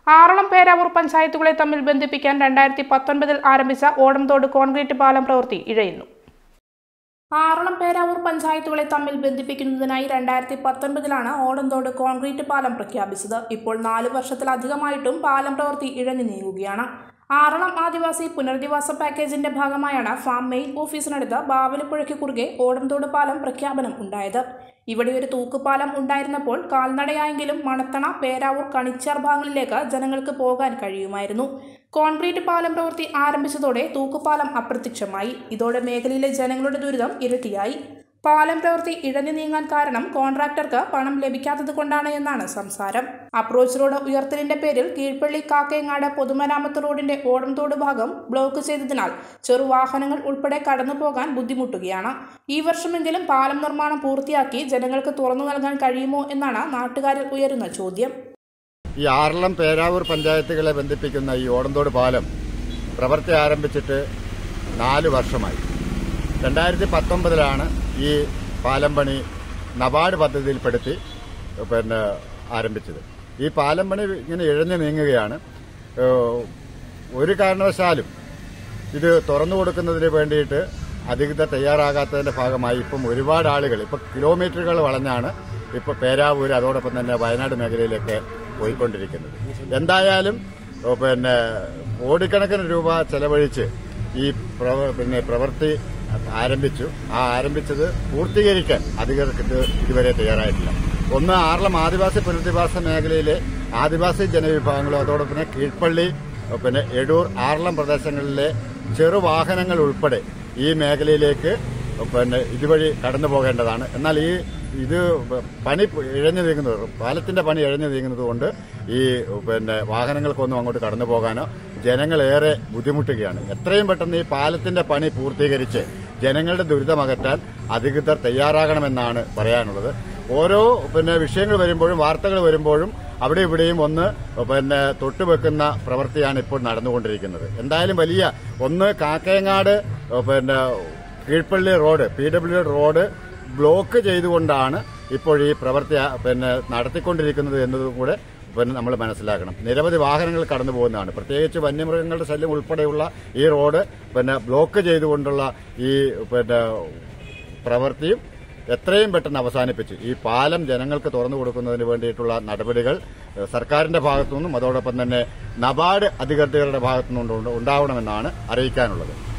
ആറളം പേരാവൂർ പഞ്ചായത്തുകളെ തമ്മിൽ ബന്ധിപ്പിക്കാൻ രണ്ടായിരത്തി പത്തൊൻപതിൽ ആരംഭിച്ച ഓടംതോട് കോൺക്രീറ്റ് പാലം പ്രവൃത്തി ഇഴയുന്നു ആറളം പേരാവൂർ പഞ്ചായത്തുകളെ തമ്മിൽ ബന്ധിപ്പിക്കുന്നതിനായി രണ്ടായിരത്തി പത്തൊൻപതിലാണ് ഓടന്തോട് കോൺക്രീറ്റ് പാലം പ്രഖ്യാപിച്ചത് ഇപ്പോൾ നാല് വർഷത്തിലധികമായിട്ടും പാലം പ്രവൃത്തി ഇഴഞ്ഞു നീങ്ങുകയാണ് ആറളം ആദിവാസി പുനരധിവാസ പാക്കേജിന്റെ ഭാഗമായാണ് ഫാം മെയിൻ ഓഫീസിനടുത്ത് ബാവലിപ്പുഴയ്ക്ക് കുറുകെ ഓടന്തോട് പാലം പ്രഖ്യാപനം ഉണ്ടായത് ഇവിടെ ഒരു തൂക്കുപാലം ഉണ്ടായിരുന്നപ്പോൾ കാൽനടയായെങ്കിലും മണത്തണ പേരാവൂർ കണിച്ചാർ ഭാഗങ്ങളിലേക്ക് ജനങ്ങൾക്ക് പോകാൻ കഴിയുമായിരുന്നു കോൺക്രീറ്റ് പാലം പ്രവൃത്തി ആരംഭിച്ചതോടെ തൂക്കുപാലം അപ്രത്യക്ഷമായി ഇതോടെ മേഖലയിലെ ജനങ്ങളുടെ ദുരിതം ഇരട്ടിയായി പാലം പ്രവൃത്തി ഇഴഞ്ഞു നീങ്ങാൻ കാരണം കോൺട്രാക്ടർക്ക് പണം ലഭിക്കാത്തത് കൊണ്ടാണ് എന്നാണ് സംസാരം അപ്രോച്ച് റോഡ് ഉയർത്തലിന്റെ പേരിൽ കീഴ്പള്ളി കാക്കയങ്ങാട് പൊതുമരാമത്ത് റോഡിന്റെ ഓടംതോട് ഭാഗം ബ്ലോക്ക് ചെയ്തതിനാൽ ചെറുവാഹനങ്ങൾ ഉൾപ്പെടെ കടന്നു പോകാൻ ബുദ്ധിമുട്ടുകയാണ് ഈ വർഷമെങ്കിലും പാലം നിർമ്മാണം പൂർത്തിയാക്കി ജനങ്ങൾക്ക് തുറന്നു നൽകാൻ കഴിയുമോ എന്നാണ് നാട്ടുകാരിൽ ഉയരുന്ന ചോദ്യം ഈ ആറളം പേരാവൂർ പഞ്ചായത്തുകളെ ബന്ധിപ്പിക്കുന്ന ഈ ഓടന്തോട് പാലം പ്രവൃത്തി ആരംഭിച്ചിട്ട് നാല് വർഷമായി രണ്ടായിരത്തി പത്തൊമ്പതിലാണ് ഈ പാലം പണി നബാർഡ് പദ്ധതിയിൽപ്പെടുത്തി പിന്നെ ആരംഭിച്ചത് ഈ പാലം പണി ഇങ്ങനെ ഇഴഞ്ഞു നീങ്ങുകയാണ് ഏഹ് ഒരു കാരണവശാലും ഇത് തുറന്നു കൊടുക്കുന്നതിന് വേണ്ടിയിട്ട് അധികൃതർ തയ്യാറാകാത്തതിന്റെ ഭാഗമായി ഇപ്പം ഒരുപാട് ആളുകൾ ഇപ്പം കിലോമീറ്ററുകൾ വളഞ്ഞാണ് ഇപ്പൊ പേരാവൂര് അതോടൊപ്പം തന്നെ വയനാട് മേഖലയിലൊക്കെ പോയിക്കൊണ്ടിരിക്കുന്നത് എന്തായാലും ഓ, പിന്നെ കോടിക്കണക്കിന് രൂപ ചെലവഴിച്ച് ഈ പ്രവ- പിന്നെ പ്രവൃത്തി ആരംഭിച്ചു ആ ആരംഭിച്ചത് പൂർത്തീകരിക്കാൻ അധികൃതർക്ക് ഇത് ഇതുവരെ തയ്യാറായിട്ടില്ല ഒന്ന് ആറളം ആദിവാസി പുനരധിവാസ മേഖലയിലെ ആദിവാസി ജനവിഭാഗങ്ങളും അതോടൊപ്പം തന്നെ കീഴ്പള്ളി പിന്നെ എടൂർ ആറളം പ്രദേശങ്ങളിലെ ചെറുവാഹനങ്ങൾ ഉൾപ്പെടെ ഈ മേഖലയിലേക്ക് പിന്നെ ഇതുവഴി കടന്നു പോകേണ്ടതാണ് എന്നാൽ ഈ ഇത് പണി ഇഴഞ്ഞു നീങ്ങുന്നത് പാലത്തിന്റെ പണി ഇഴഞ്ഞു നീങ്ങുന്നത് കൊണ്ട് ഈ പിന്നെ വാഹനങ്ങൾക്കൊന്നും അങ്ങോട്ട് കടന്നു പോകാനോ ജനങ്ങളേറെ ബുദ്ധിമുട്ടുകയാണ് എത്രയും പെട്ടെന്ന് ഈ പാലത്തിന്റെ പണി പൂർത്തീകരിച്ച് ജനങ്ങളുടെ ദുരിതമകറ്റാൻ അധികൃതർ തയ്യാറാകണമെന്നാണ് പറയാനുള്ളത് ഓരോ പിന്നെ വിഷയങ്ങൾ വരുമ്പോഴും വാർത്തകൾ വരുമ്പോഴും അവിടെ ഇവിടെയും ഒന്ന് പിന്നെ തൊട്ടുവെക്കുന്ന പ്രവൃത്തിയാണ് ഇപ്പോൾ നടന്നുകൊണ്ടിരിക്കുന്നത് എന്തായാലും വലിയ ഒന്ന് കാക്കയങ്ങാട് പിന്നെ Keezhpally road P W road block ചെയ്തുകൊണ്ടാണ് ഇപ്പോൾ ഈ പ്രവൃത്തി ആ, പിന്നെ നടത്തിക്കൊണ്ടിരിക്കുന്നത് എന്നതും കൂടെ പിന്നെ നമ്മൾ മനസ്സിലാക്കണം നിരവധി വാഹനങ്ങൾ കടന്നു പോകുന്നതാണ് പ്രത്യേകിച്ച് വന്യമൃഗങ്ങളുടെ ശല്യം ഉൾപ്പെടെയുള്ള ഈ റോഡ് പിന്നെ ബ്ലോക്ക് ചെയ്തുകൊണ്ടുള്ള ഈ പിന്നെ പ്രവൃത്തിയും എത്രയും പെട്ടെന്ന് അവസാനിപ്പിച്ച് ഈ പാലം ജനങ്ങൾക്ക് തുറന്നു കൊടുക്കുന്നതിന് വേണ്ടിയിട്ടുള്ള നടപടികൾ ഏഹ്, സർക്കാരിന്റെ ഭാഗത്തുനിന്നും അതോടൊപ്പം തന്നെ നബാർഡ് അധികൃതരുടെ ഭാഗത്തുനിന്നും ഉണ്ടാവണമെന്നാണ് അറിയിക്കാനുള്ളത്